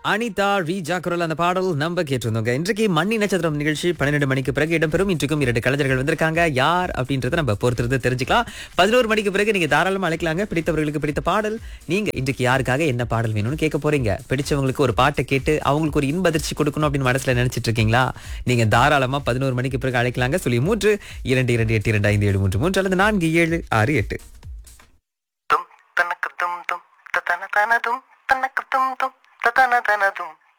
அனிதா ரீஜா குரல் அந்த பாடல் நம்ம கேட்டிருந்தோங்க இன்றைக்கு மண்ணி நட்சத்திரம் நிகழ்ச்சி பன்னிரெண்டு மணிக்கு பிறகு இடம்பெறும் இன்றைக்கும் இரண்டு கலைஞர்கள் வந்திருக்காங்க யார் அப்படின்றத நம்ம பொறுத்திருந்து தெரிஞ்சுக்கலாம் பதினோரு மணிக்கு பிறகு நீங்க தாராளமா அழைக்கலாங்க பிடித்தவர்களுக்கு பிடித்த பாடல் நீங்க இன்றைக்கு யாருக்காக என்ன பாடல் வேணும்னு கேட்க போறீங்க பிடிச்சவங்களுக்கு ஒரு பாட்டை கேட்டு அவங்களுக்கு ஒரு இன்ப அதிர்ச்சி கொடுக்கணும் அப்படின்னு மனசுல நினைச்சிட்டு இருக்கீங்களா நீங்க தாராளமா பதினோரு மணிக்கு பிறகு அழைக்கலாங்க சொல்லி மூன்று இரண்டு இரண்டு எட்டு இரண்டு ஐந்து ஏழு மூன்று மூன்று அல்லது நான்கு ஏழு ஆறு எட்டு